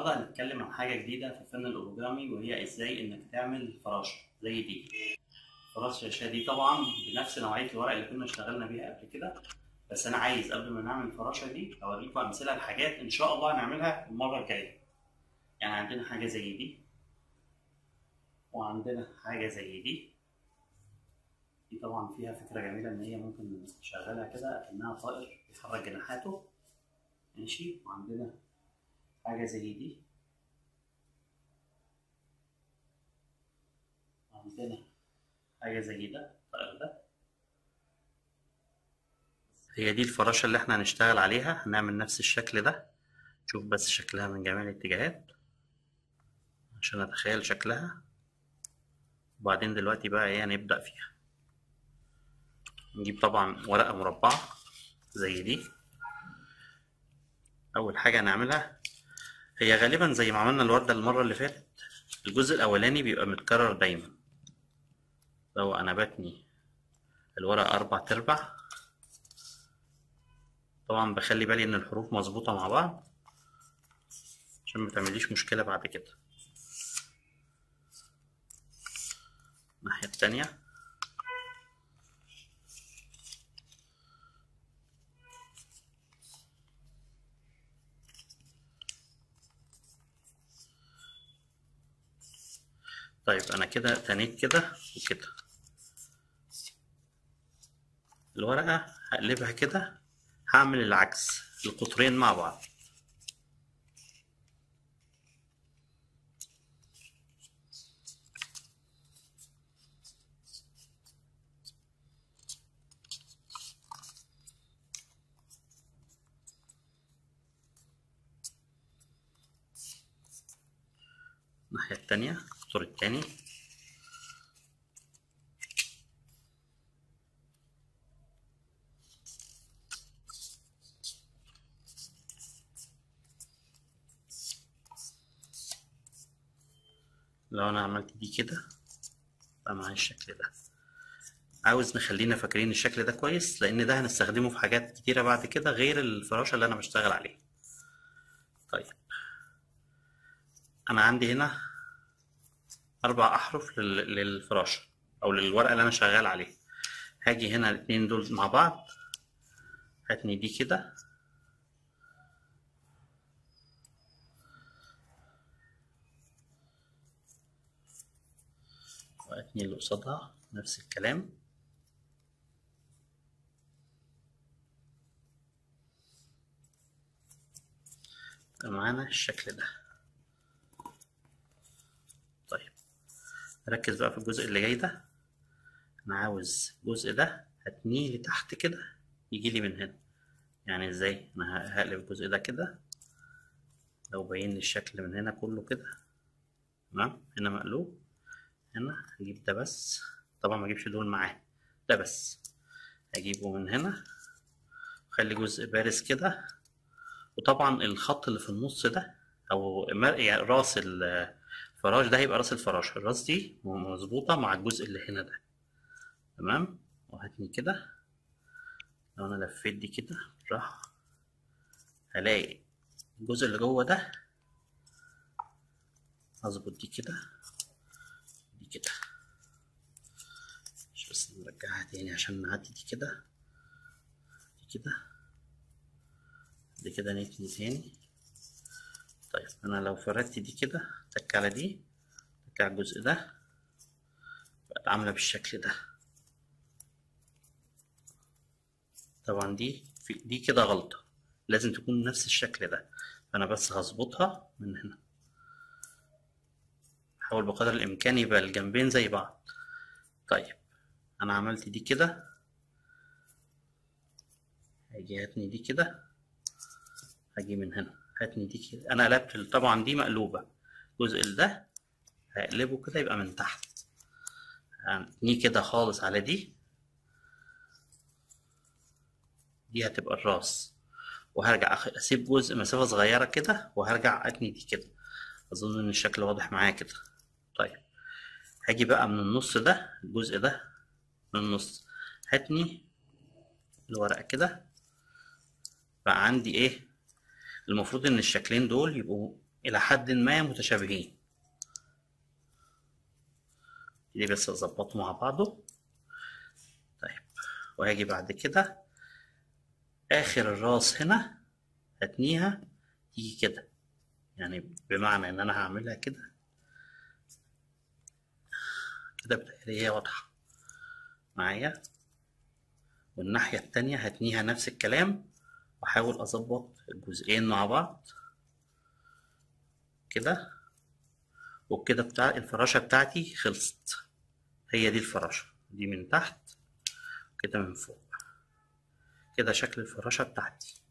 النهارده هنتكلم عن حاجه جديده في الفن الاوريجامي وهي ازاي انك تعمل فراشه زي دي الفراشه دي طبعا بنفس نوعيه الورق اللي كنا اشتغلنا بيها قبل كده بس انا عايز قبل ما نعمل الفراشه دي اوريكم امثله لحاجات ان شاء الله هنعملها المره الجايه يعني عندنا حاجه زي دي وعندنا حاجه زي دي دي طبعا فيها فكره جميله ان هي ممكن نشغلها كده اكنها طائر بيحرك جناحاته ماشي وعندنا حاجة زي دي عندنا حاجة زي ده الطائر ده هي دي الفراشة اللي احنا هنشتغل عليها هنعمل نفس الشكل ده شوف بس شكلها من جميع الاتجاهات عشان اتخيل شكلها وبعدين دلوقتي بقى ايه هنبدأ فيها نجيب طبعا ورقة مربعة زي دي أول حاجة هنعملها هي غالبا زي ما عملنا الوردة المرة اللي فاتت الجزء الأولاني بيبقى متكرر دايما لو أنا بتني الورق أربع تربع طبعا بخلي بالي إن الحروف مظبوطة مع بعض عشان متعمليش مشكلة بعد كده الناحية التانية طيب انا كده تنيت كده وكده الورقة هقلبها كده هعمل العكس القطرين مع بعض الناحية التانية القطر التاني لو انا عملت دي كده بقى معايا الشكل ده عاوز نخلينا فاكرين الشكل ده كويس لان ده هنستخدمه في حاجات كتيرة بعد كده غير الفراشة اللي انا بشتغل عليها طيب انا عندي هنا اربع احرف للفراشة او للورقة اللي انا شغال عليها هاجي هنا الاتنين دول مع بعض هاتني دي كده واتني اللي قصادها نفس الكلام معانا الشكل ده طيب ركز بقى في الجزء اللي جاي ده انا عاوز الجزء ده هتنيه لتحت كده يجي لي من هنا يعني ازاي انا هقلب الجزء ده كده لو باين لي الشكل من هنا كله كده تمام هنا مقلوب هنا هجيب ده بس طبعا ما اجيبش دول معاه ده بس هجيبه من هنا خلي جزء بارز كده وطبعا الخط اللي في النص ده او يعني راس الفراش ده هيبقى راس الفراش الراس دي مظبوطه مع الجزء اللي هنا ده تمام وهاتني كده لو انا لفيت دي كده راح هلاقي الجزء اللي جوه ده هظبط دي كده دي كده مش بس نرجعها تاني عشان نعدي دي كده دي كده دي كده نتني تاني طيب انا لو فردت دي كده تك على دي تك على الجزء ده بقت عامله بالشكل ده طبعا دي في دي كده غلطه لازم تكون نفس الشكل ده فانا بس هظبطها من هنا حاول بقدر الامكان يبقى الجنبين زي بعض طيب انا عملت دي كده هاجي هاتني دي كده هاجي من هنا هاتني دي كده انا قلبت طبعا دي مقلوبه الجزء ده هقلبه كده يبقى من تحت هاتني كده خالص على دي دي هتبقى الراس وهرجع اسيب جزء مسافه صغيره كده وهرجع اتني دي كده اظن ان الشكل واضح معايا كده طيب هاجي بقى من النص ده الجزء ده من النص هاتني الورقه كده بقى عندي ايه المفروض ان الشكلين دول يبقوا الى حد ما متشابهين دي بس اظبطه مع بعضه طيب وهاجي بعد كده اخر الراس هنا هتنيها تيجي كده يعني بمعنى ان انا هعملها كده كده بتهيألي هي واضحة معايا والناحية التانية هتنيها نفس الكلام واحاول اظبط الجزئين مع بعض كده وبكده بتاع الفراشة بتاعتي خلصت هي دي الفراشة دي من تحت كده من فوق كده شكل الفراشة بتاعتي